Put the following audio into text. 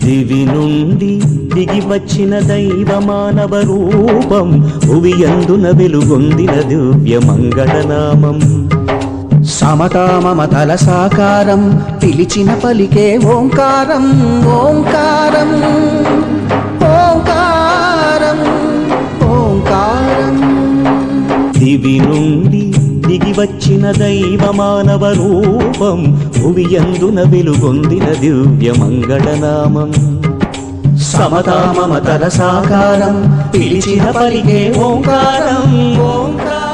దివి నుండి దిగి వచ్చిన దైవ మానవ రూపం భువియందున వెలుగొందిన దివ్య మంగళనామం సమతా మమతల సాకారం పిలిచిన పలికే ఓంకారం ఓంకారం ఓంకారం ఓంకారం దివి నుండి దిగి వచ్చిన దైవ మానవ రూపం భువియందున వెలుగొందిన దివ్య మంగళనామం సమతా మమతల సాకారం పిలిచిన పలికే ఓంకారం ఓంకారం